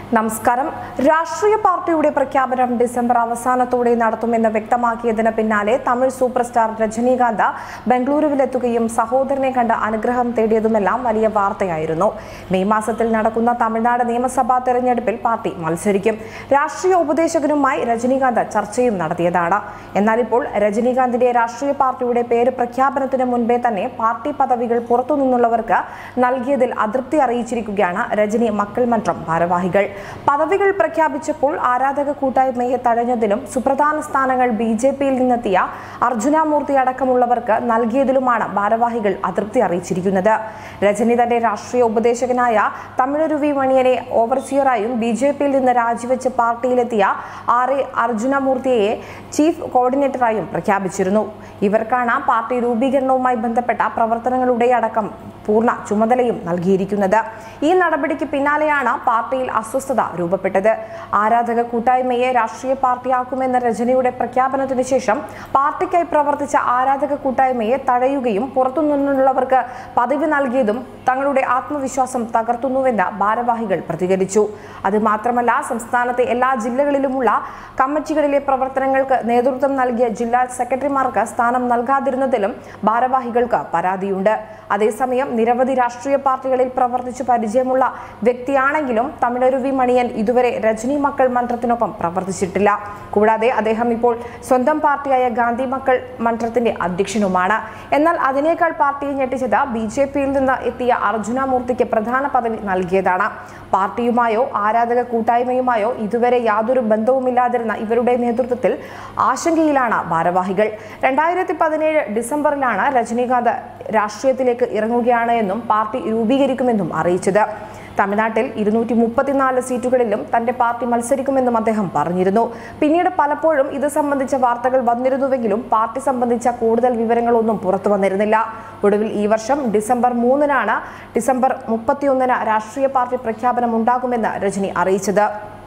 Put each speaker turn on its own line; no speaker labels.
നമസ്കാരം രാഷ്ട്രീയ പാർട്ടിയുടെ പ്രഖ്യാപനം ഡിസംബർ അവസാനത്തോടെ നടത്തുമെന്ന് വ്യക്തമാക്കിയതിന് പിന്നാലെ തമിഴ് സൂപ്പർ സ്റ്റാർ രജനീകാന്ത് ബംഗളൂരുവിലെത്തുകയും സഹോദരനെ കണ്ട് അനുഗ്രഹം തേടിയതുമെല്ലാം വലിയ വാർത്തയായിരുന്നു മെയ് മാസത്തിൽ നടക്കുന്ന തമിഴ്നാട് നിയമസഭാ തെരഞ്ഞെടുപ്പിൽ പാർട്ടി മത്സരിക്കും രാഷ്ട്രീയ ഉപദേശകനുമായി രജനീകാന്ത് ചർച്ചയും നടത്തിയതാണ് എന്നാൽ ഇപ്പോൾ രജനീകാന്തിന്റെ രാഷ്ട്രീയ പാർട്ടിയുടെ പേര് പ്രഖ്യാപനത്തിന് മുൻപേ തന്നെ പാർട്ടി പദവികൾ പുറത്തുനിന്നുള്ളവർക്ക് നൽകിയതിൽ അതൃപ്തി അറിയിച്ചിരിക്കുകയാണ് രജനി മക്കൾ മന്ത്രം ഭാരവാഹികൾ പദവികൾ പ്രഖ്യാപിച്ചപ്പോൾ ആരാധക കൂട്ടായ്മയെ തഴഞ്ഞതിലും സുപ്രധാന സ്ഥാനങ്ങൾ ബി ജെ പിയിൽ നിന്നെത്തിയ അർജുനാമൂർത്തി അടക്കമുള്ളവർക്ക് നൽകിയതിലുമാണ് ഭാരവാഹികൾ അതൃപ്തി അറിയിച്ചിരിക്കുന്നത് രജനി തന്റെ രാഷ്ട്രീയ ഉപദേശകനായ തമിഴരുവി മണിയനെ ഓവർസിയറായും ബി ജെ പിയിൽ നിന്ന് രാജിവെച്ച് പാർട്ടിയിലെത്തിയ ആർ എ അർജുനമൂർത്തിയെ ചീഫ് കോർഡിനേറ്ററായും പ്രഖ്യാപിച്ചിരുന്നു ഇവർക്കാണ് പാർട്ടി രൂപീകരണവുമായി ബന്ധപ്പെട്ട പ്രവർത്തനങ്ങളുടെ അടക്കം പൂർണ്ണ ചുമതലയും നൽകിയിരിക്കുന്നത് ഈ നടപടിക്ക് പിന്നാലെയാണ് പാർട്ടിയിൽ അസ്വസ്ഥത രൂപപ്പെട്ടത് ആരാധക കൂട്ടായ്മയെ രാഷ്ട്രീയ പാർട്ടിയാക്കുമെന്ന രജനിയുടെ പ്രഖ്യാപനത്തിന് ശേഷം പാർട്ടിക്കായി പ്രവർത്തിച്ച ആരാധക കൂട്ടായ്മയെ തഴയുകയും പുറത്തുനിന്നുള്ളവർക്ക് പദവി നൽകിയതും തങ്ങളുടെ ആത്മവിശ്വാസം തകർത്തുന്നുവെന്ന് ഭാരവാഹികൾ പ്രതികരിച്ചു അത് മാത്രമല്ല സംസ്ഥാനത്തെ എല്ലാ ജില്ലകളിലുമുള്ള കമ്മിറ്റികളിലെ പ്രവർത്തനങ്ങൾക്ക് നേതൃത്വം നൽകിയ ജില്ലാ സെക്രട്ടറിമാർക്ക് സ്ഥാനം നൽകാതിരുന്നതിലും ഭാരവാഹികൾക്ക് പരാതിയുണ്ട് അതേസമയം നിരവധി രാഷ്ട്രീയ പാർട്ടികളിൽ പ്രവർത്തിച്ചു പരിചയമുള്ള വ്യക്തിയാണെങ്കിലും തമിഴരുവി മണിയൻ ഇതുവരെ രജനി മക്കൾ മന്ത്രത്തിനൊപ്പം പ്രവർത്തിച്ചിട്ടില്ല കൂടാതെ അദ്ദേഹം ഇപ്പോൾ സ്വന്തം പാർട്ടിയായ ഗാന്ധി മക്കൾ മന്ത്രത്തിന്റെ അധ്യക്ഷനുമാണ് എന്നാൽ അതിനേക്കാൾ പാർട്ടിയെ ഞെട്ടിച്ചത് ബി ജെ പിയിൽ നിന്ന് എത്തിയ അർജുനമൂർത്തിക്ക് പ്രധാന പദവി നൽകിയതാണ് പാർട്ടിയുമായോ ആരാധക കൂട്ടായ്മയുമായോ ഇതുവരെ യാതൊരു ബന്ധവുമില്ലാതിരുന്ന ഇവരുടെ നേതൃത്വത്തിൽ ആശങ്കയിലാണ് ഭാരവാഹികൾ രണ്ടായിരത്തി പതിനേഴ് ഡിസംബറിലാണ് രജനീകാന്ത് രാഷ്ട്രീയത്തിലേക്ക് ഇറങ്ങുകയാണ് എന്നും പാർട്ടി രൂപീകരിക്കുമെന്നും അറിയിച്ചത് തമിഴ്നാട്ടിൽ ഇരുന്നൂറ്റി മുപ്പത്തിനാല് സീറ്റുകളിലും തന്റെ പാർട്ടി മത്സരിക്കുമെന്നും അദ്ദേഹം പറഞ്ഞിരുന്നു പിന്നീട് പലപ്പോഴും ഇത് സംബന്ധിച്ച വാർത്തകൾ വന്നിരുന്നുവെങ്കിലും പാർട്ടി സംബന്ധിച്ച കൂടുതൽ വിവരങ്ങളൊന്നും പുറത്തു വന്നിരുന്നില്ല ഒടുവിൽ ഈ വർഷം ഡിസംബർ മൂന്നിനാണ് ഡിസംബർ മുപ്പത്തിയൊന്നിന് രാഷ്ട്രീയ പാർട്ടി പ്രഖ്യാപനം ഉണ്ടാകുമെന്ന് രജനി അറിയിച്ചത്